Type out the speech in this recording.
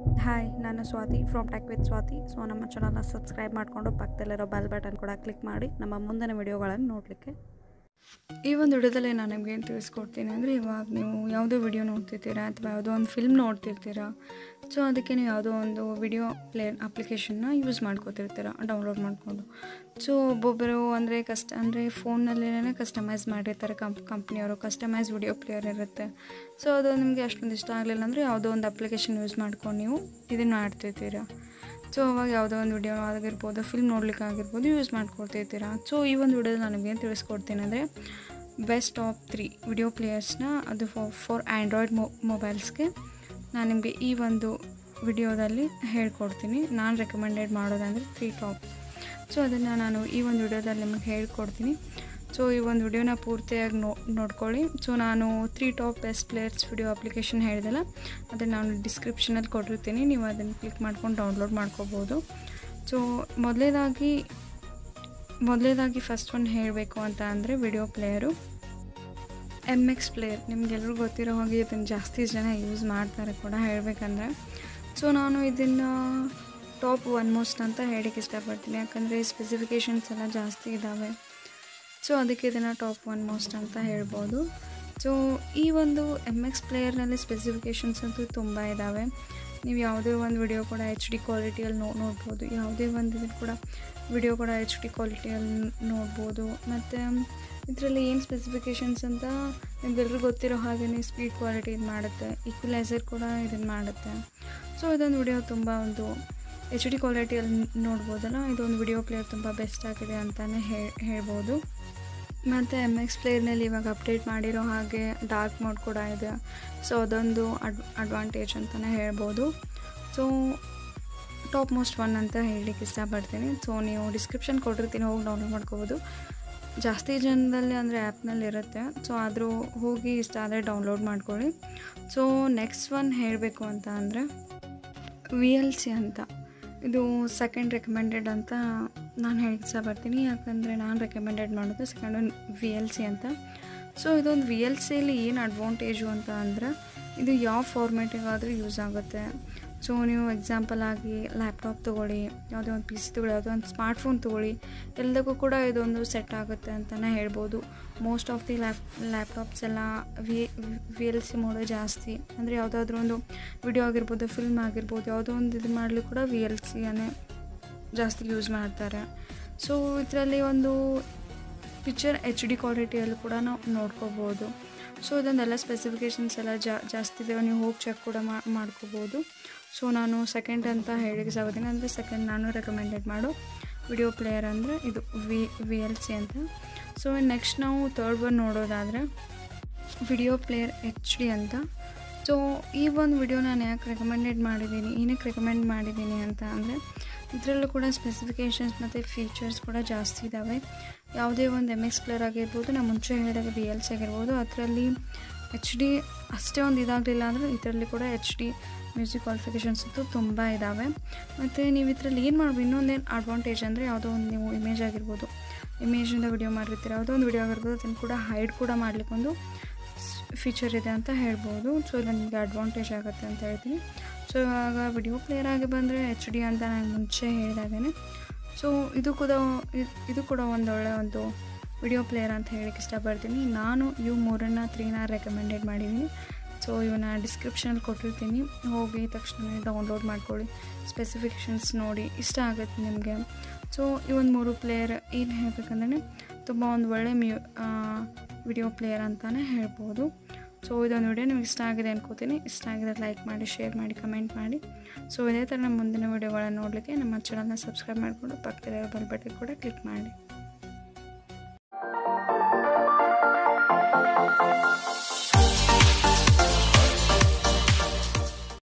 hi ನಾನು Swathi from tech with Swathi so ನಮ್ಮ ಚಾನಲ್ನ ಸಬ್ಸ್ಕ್ರೈಬ್ ಮಾಡಿಕೊಂಡು ಪಕ್ಕದಲ್ಲಿರೋ ಬೆಲ್ ಬಟನ್ ಕೂಡ ಕ್ಲಿಕ್ ಮಾಡಿ ನಮ್ಮ ಮುಂದಿನ ವಿಡಿಯೋಗಳನ್ನು ನೋಡಲಿಕ್ಕೆ ಈ ಒಂದು ವಿಡಿಯೋದಲ್ಲಿ ನಾನು ನಿಮ್ಗೆ ಏನು ತಿಳಿಸ್ಕೊಡ್ತೀನಿ ಅಂದರೆ ಇವಾಗ ನೀವು ಯಾವುದೋ ವಿಡಿಯೋ ನೋಡ್ತಿರ್ತೀರಾ ಅಥವಾ ಯಾವುದೋ ಒಂದು ಫಿಲ್ಮ್ ನೋಡ್ತಿರ್ತೀರಾ ಸೊ ಅದಕ್ಕೆ ನೀವು ಯಾವುದೋ ಒಂದು ವಿಡಿಯೋ ಪ್ಲೇಯರ್ ಅಪ್ಲಿಕೇಶನ್ನ ಯೂಸ್ ಮಾಡ್ಕೋತಿರ್ತೀರ ಡೌನ್ಲೋಡ್ ಮಾಡಿಕೊಂಡು ಸೊ ಒಬ್ಬೊಬ್ಬರು ಅಂದರೆ ಕಷ್ಟ ಅಂದರೆ ಫೋನ್ನಲ್ಲೇ ಕಸ್ಟಮೈಸ್ ಮಾಡಿರ್ತಾರೆ ಕಂಪ್ ಕಂಪ್ನಿಯವರು ಕಸ್ಟಮೈಸ್ ವಿಡಿಯೋ ಪ್ಲೇಯರ್ ಇರುತ್ತೆ ಸೊ ಅದು ನಿಮಗೆ ಅಷ್ಟೊಂದು ಇಷ್ಟ ಆಗಲಿಲ್ಲ ಅಂದರೆ ಯಾವುದೋ ಒಂದು ಅಪ್ಲಿಕೇಶನ್ ಯೂಸ್ ಮಾಡ್ಕೊಂಡು ನೀವು ಇದನ್ನು ಮಾಡ್ತಿರ್ತೀರ ಸೊ ಅವಾಗ ಯಾವುದೋ ಒಂದು ವಿಡಿಯೋ ಆಗಿರ್ಬೋದು ಫಿಲ್ಮ್ ನೋಡ್ಲಿಕ್ಕೆ ಆಗಿರ್ಬೋದು ಯೂಸ್ ಮಾಡ್ಕೊಳ್ತಿರ್ತೀರ ಸೊ ಈ ಒಂದು ವಿಡಿಯೋದಲ್ಲಿ ನಾನು ನಿಮ್ಗೆ ಏನು ತಿಳಿಸ್ಕೊಡ್ತೀನಿ ಅಂದರೆ ಬೆಸ್ಟ್ ಟಾಪ್ ತ್ರೀ ವಿಡಿಯೋ ಪ್ಲೇಯರ್ಸ್ನ ಅದು ಫಾರ್ ಫಾರ್ ಆ್ಯಂಡ್ರಾಯ್ಡ್ ಮೊ ಮೊಬೈಲ್ಸ್ಗೆ ನಾನು ನಿಮಗೆ ಈ ಒಂದು ವಿಡಿಯೋದಲ್ಲಿ ಹೇಳ್ಕೊಡ್ತೀನಿ ನಾನು ರೆಕಮೆಂಡೆಡ್ ಮಾಡೋದಂದರೆ ತ್ರೀ ಟಾಪ್ ಸೊ ಅದನ್ನು ನಾನು ಈ ಒಂದು ವಿಡಿಯೋದಲ್ಲಿ ನಿಮಗೆ ಹೇಳ್ಕೊಡ್ತೀನಿ ಸೊ ಈ ಒಂದು ವಿಡಿಯೋನ ಪೂರ್ತಿಯಾಗಿ ನೋ ನೋಡ್ಕೊಳ್ಳಿ ಸೊ ನಾನು three top best players video application ಹೇಳಿದೆಲ್ಲ ಅದನ್ನು ನಾನು ಡಿಸ್ಕ್ರಿಪ್ಷನಲ್ಲಿ ಕೊಟ್ಟಿರ್ತೀನಿ ನೀವು ಅದನ್ನು ಕ್ಲಿಕ್ ಮಾಡ್ಕೊಂಡು ಡೌನ್ಲೋಡ್ ಮಾಡ್ಕೋಬೋದು ಸೊ ಮೊದಲೇದಾಗಿ ಮೊದಲೇದಾಗಿ ಫಸ್ಟ್ ಒಂದು ಹೇಳಬೇಕು ಅಂತ ಅಂದರೆ video player M X player ನಿಮಗೆಲ್ಲರೂ ಗೊತ್ತಿರೋ ಹಾಗೆ ಇದನ್ನು ಜಾಸ್ತಿ ಜನ ಯೂಸ್ ಮಾಡ್ತಾರೆ ಕೂಡ ಹೇಳಬೇಕಂದ್ರೆ ಸೊ ನಾನು ಇದನ್ನು ಟಾಪ್ ಒನ್ ಮೋಸ್ಟ್ ಅಂತ ಹೇಳಕ್ಕೆ ಇಷ್ಟಪಡ್ತೀನಿ ಯಾಕಂದರೆ ಸ್ಪೆಸಿಫಿಕೇಷನ್ಸ್ ಎಲ್ಲ ಜಾಸ್ತಿ ಇದ್ದಾವೆ ಸೊ ಅದಕ್ಕೆ ಇದನ್ನು ಟಾಪ್ ಒನ್ ಮೋಸ್ಟ್ ಅಂತ ಹೇಳ್ಬೋದು ಸೊ ಈ ಒಂದು ಎಮ್ ಎಕ್ಸ್ ಪ್ಲೇಯರ್ನಲ್ಲಿ ಸ್ಪೆಸಿಫಿಕೇಷನ್ಸ್ ಅಂತೂ ತುಂಬ ಇದ್ದಾವೆ ನೀವು ಯಾವುದೇ ಒಂದು ವಿಡಿಯೋ ಕೂಡ ಎಚ್ ಡಿ ಕ್ವಾಲಿಟಿಯಲ್ಲಿ ನೋ ನೋಡ್ಬೋದು ಯಾವುದೇ ಒಂದು ಇದು ಕೂಡ ವಿಡಿಯೋ ಕೂಡ ಎಚ್ ಡಿ ಕ್ವಾಲಿಟಿಯಲ್ಲಿ ನೋಡ್ಬೋದು ಮತ್ತು ಇದರಲ್ಲಿ ಏನು ಸ್ಪೆಸಿಫಿಕೇಷನ್ಸ್ ಅಂತ ನಿಮ್ಗೆಲ್ರಿಗೂ ಗೊತ್ತಿರೋ ಹಾಗೆಯೇ ಸ್ಪೀಡ್ ಕ್ವಾಲಿಟಿ ಇದು ಮಾಡುತ್ತೆ ಈಕ್ವಲೈಸರ್ ಕೂಡ ಇದನ್ನು ಮಾಡುತ್ತೆ ಸೊ ಇದೊಂದು ವಿಡಿಯೋ ತುಂಬ ಒಂದು ಎಚ್ ಡಿ ಕ್ವಾಲಿಟಿಯಲ್ಲಿ ನೋಡ್ಬೋದಲ್ಲ ಇದೊಂದು ವಿಡಿಯೋ ಪ್ಲೇಯರ್ ತುಂಬ ಬೆಸ್ಟ್ ಆಗಿದೆ ಅಂತಲೇ ಹೇಳ್ಬೋದು ಮತ್ತು ಎಮ್ ಎಕ್ಸ್ ಪ್ಲೇಯರ್ನಲ್ಲಿ ಇವಾಗ ಅಪ್ಡೇಟ್ ಮಾಡಿರೋ ಹಾಗೆ ಡಾರ್ಕ್ ಮೋಡ್ ಕೂಡ ಇದೆ ಸೊ ಅದೊಂದು ಅಡ್ ಅಡ್ವಾಂಟೇಜ್ ಅಂತಲೇ ಹೇಳ್ಬೋದು ಸೊ ಟಾಪ್ ಮೋಸ್ಟ್ ಒನ್ ಅಂತ ಹೇಳಲಿಕ್ಕೆ ಇಷ್ಟಪಡ್ತೀನಿ ಸೊ ನೀವು ಡಿಸ್ಕ್ರಿಪ್ಷನ್ ಕೊಟ್ಟಿರ್ತೀನಿ ಹೋಗಿ ಡೌನ್ಲೋಡ್ ಮಾಡ್ಕೋಬೋದು ಜಾಸ್ತಿ ಜನದಲ್ಲಿ ಅಂದರೆ ಆ್ಯಪ್ನಲ್ಲಿ ಇರುತ್ತೆ ಸೊ ಆದರೂ ಹೋಗಿ ಇಷ್ಟ ಆದರೆ ಡೌನ್ಲೋಡ್ ಮಾಡ್ಕೊಳ್ಳಿ ಸೊ ನೆಕ್ಸ್ಟ್ ಒನ್ ಹೇಳಬೇಕು ಅಂತ ಅಂದರೆ ವಿ ಎಲ್ ಸಿ ಅಂತ ಇದು ಸೆಕೆಂಡ್ ರೆಕಮೆಂಡೆಡ್ ಅಂತ ನಾನು ಹೇಳಕ್ಕೆ ಇಷ್ಟಪಡ್ತೀನಿ ಯಾಕಂದರೆ ನಾನು ರೆಕಮೆಂಡೆಡ್ ಮಾಡೋದು second one V L C ಅಂತ ಸೊ ಇದೊಂದು ವಿ ಎಲ್ ಸಿಯಲ್ಲಿ ಏನು ಅಡ್ವಾಂಟೇಜು ಅಂತ ಅಂದರೆ ಇದು ಯಾವ ಫಾರ್ಮೇಟಿಗಾದರೂ ಯೂಸ್ ಆಗುತ್ತೆ ಸೊ ನೀವು ಎಕ್ಸಾಂಪಲ್ ಆಗಿ ಲ್ಯಾಪ್ಟಾಪ್ ತೊಗೊಳ್ಳಿ ಯಾವುದೋ ಒಂದು ಪಿ ಸಿ ತೊಗೊಳ್ಳಿ ಯಾವುದೋ ಒಂದು ಸ್ಮಾರ್ಟ್ಫೋನ್ ತೊಗೊಳ್ಳಿ ಎಲ್ಲದಕ್ಕೂ ಕೂಡ ಇದೊಂದು ಸೆಟ್ ಆಗುತ್ತೆ ಅಂತಲೇ ಹೇಳ್ಬೋದು most of the lap laptops ಎಲ್ಲ ವಿ ವಿ ಎಲ್ ಸಿ ಮೋಡೇ ಜಾಸ್ತಿ ಅಂದರೆ ಯಾವುದಾದ್ರೂ ಒಂದು ವಿಡಿಯೋ ಆಗಿರ್ಬೋದು ಫಿಲ್ಮ್ ಆಗಿರ್ಬೋದು ಯಾವುದೋ ಒಂದು ಇದು ಮಾಡಲಿ ಕೂಡ ವಿ ಎಲ್ ಸಿಯನ್ನೇ ಜಾಸ್ತಿ ಯೂಸ್ ಮಾಡ್ತಾರೆ ಸೊ ಇದರಲ್ಲಿ ಒಂದು ಪಿಕ್ಚರ್ ಎಚ್ ಡಿ ಕ್ವಾಲಿಟಿಯಲ್ಲಿ ಕೂಡ ನಾವು ನೋಡ್ಕೋಬೋದು ಸೊ ಇದೊಂದೆಲ್ಲ ಸ್ಪೆಸಿಫಿಕೇಷನ್ಸ್ ಎಲ್ಲ ಜಾಸ್ತಿ ಇದ್ದಾವೆ ನೀವು ಹೋಗಿ ಚೆಕ್ ಕೂಡ ಮಾಡ್ಕೋಬೋದು ಸೊ ನಾನು ಸೆಕೆಂಡ್ ಅಂತ ಹೇಳಿಕ್ಕೆ ಸಾಗೋದಿನ ಅಂದರೆ ಸೆಕೆಂಡ್ ನಾನು ರೆಕಮೆಂಡೆಡ್ ಮಾಡೋ ವಿಡಿಯೋ ಪ್ಲೇಯರ್ ಅಂದರೆ ಇದು ವಿ ವಿ ಎಲ್ ಸಿ ಅಂತ ಸೊ ನೆಕ್ಸ್ಟ್ ನಾವು ತರ್ಡ್ ಒನ್ ನೋಡೋದಾದರೆ ವಿಡಿಯೋ ಪ್ಲೇಯರ್ ಎಚ್ ಡಿ ಅಂತ ಸೊ ಈ ಒಂದು ವಿಡಿಯೋ ನಾನು ಯಾಕೆ ರೆಕಮೆಂಡೆಡ್ ಮಾಡಿದ್ದೀನಿ ಏನಕ್ಕೆ ರೆಕಮೆಂಡ್ ಮಾಡಿದ್ದೀನಿ ಅಂತ ಅಂದರೆ ಇದರಲ್ಲೂ ಕೂಡ ಸ್ಪೆಸಿಫಿಕೇಷನ್ಸ್ ಮತ್ತು ಫೀಚರ್ಸ್ ಕೂಡ ಜಾಸ್ತಿ ಇದ್ದಾವೆ ಯಾವುದೇ ಒಂದು ಎಮ್ ಎಕ್ಸ್ ಪ್ಲೇಯರ್ ಆಗಿರ್ಬೋದು ನಾನು ಮುಂಚೆ ಹೇಳಿದಾಗ ಬಿ ಎಲ್ ಸಿ ಆಗಿರ್ಬೋದು ಅದರಲ್ಲಿ ಎಚ್ ಡಿ ಅಷ್ಟೇ ಒಂದು ಇದಾಗಲಿಲ್ಲ ಅಂದರೆ ಇದರಲ್ಲಿ ಕೂಡ ಎಚ್ ಡಿ ಮ್ಯೂಸಿಕ್ ಕ್ವಾಲಿಫಿಕೇಷನ್ಸ್ ಅಂತೂ ತುಂಬ ಇದ್ದಾವೆ ಮತ್ತು ನೀವು ಇದರಲ್ಲಿ ಏನು ಮಾಡ್ಬೋದು ಇನ್ನೊಂದೇನು ಅಡ್ವಾಂಟೇಜ್ ಅಂದರೆ ಯಾವುದೋ ಒಂದು ನೀವು ಇಮೇಜ್ ಆಗಿರ್ಬೋದು ಇಮೇಜಿಂದ ವಿಡಿಯೋ ಮಾಡಿರ್ತೀರ ಯಾವುದೋ ಒಂದು ವಿಡಿಯೋ ಆಗಿರ್ಬೋದು ಅದನ್ನು ಕೂಡ ಹೈಡ್ ಕೂಡ ಮಾಡಲಿಕ್ಕೊಂದು ಫೀಚರ್ ಇದೆ ಅಂತ ಹೇಳ್ಬೋದು ಸೊ ಇದು ನಿಮಗೆ ಅಡ್ವಾಂಟೇಜ್ ಆಗುತ್ತೆ ಅಂತ ಹೇಳ್ತೀನಿ ಸೊ ಇವಾಗ ವಿಡಿಯೋ ಪ್ಲೇಯರ್ ಆಗಿ ಬಂದರೆ ಎಚ್ ಡಿ ಅಂತ ನಾನು ಮುಂಚೆ ಹೇಳಿದಾಗೇ ಸೊ ಇದು ಕೂಡ ಇದು ಕೂಡ ಒಂದೊಳ್ಳೆ ಒಂದು ವಿಡಿಯೋ ಪ್ಲೇಯರ್ ಅಂತ ಹೇಳಕ್ಕೆ ಇಷ್ಟಪಡ್ತೀನಿ ನಾನು ಇವು ಮೂರನ್ನು ತ್ರೀನ ರೆಕಮೆಂಡೆಡ್ ಮಾಡಿದ್ದೀನಿ ಸೊ ಇವನ್ನ ಡಿಸ್ಕ್ರಿಪ್ಷನಲ್ಲಿ ಕೊಟ್ಟಿರ್ತೀನಿ ಹೋಗಿ ತಕ್ಷಣ ಡೌನ್ಲೋಡ್ ಮಾಡ್ಕೊಳ್ಳಿ ಸ್ಪೆಸಿಫಿಕೇಷನ್ಸ್ ನೋಡಿ ಇಷ್ಟ ಆಗುತ್ತೆ ನಿಮಗೆ ಸೊ ಈ ಒಂದು ಮೂರು ಪ್ಲೇಯರ್ ಏನು ಹೇಳಬೇಕಂದ್ರೆ ತುಂಬ ಒಂದು ಒಳ್ಳೆ ಮ್ಯೂ ವಿಡಿಯೋ ಪ್ಲೇಯರ್ ಅಂತಲೇ ಹೇಳ್ಬೋದು ಸೊ ಇದೊಂದು ವಿಡಿಯೋ ನಿಮ್ಗೆ ಇಷ್ಟ ಆಗಿದೆ ಅನ್ಕೋತೀನಿ ಇಷ್ಟ ಆಗಿದ್ರೆ ಲೈಕ್ ಮಾಡಿ ಶೇರ್ ಮಾಡಿ ಕಮೆಂಟ್ ಮಾಡಿ ಸೊ ಇದೇ ಥರ ನಮ್ಮ ಮುಂದಿನ ವಿಡಿಯೋಗಳನ್ನು ನೋಡಲಿಕ್ಕೆ ನಮ್ಮ ಚಾನಲ್ನ ಸಬ್ಸ್ಕ್ರೈಬ್ ಮಾಡಿಕೊಂಡು ಪಕ್ಕದಲ್ಲಿರೋ ಬೆಲ್ ಬಟನ್ ಕೂಡ ಕ್ಲಿಕ್ ಮಾಡಿ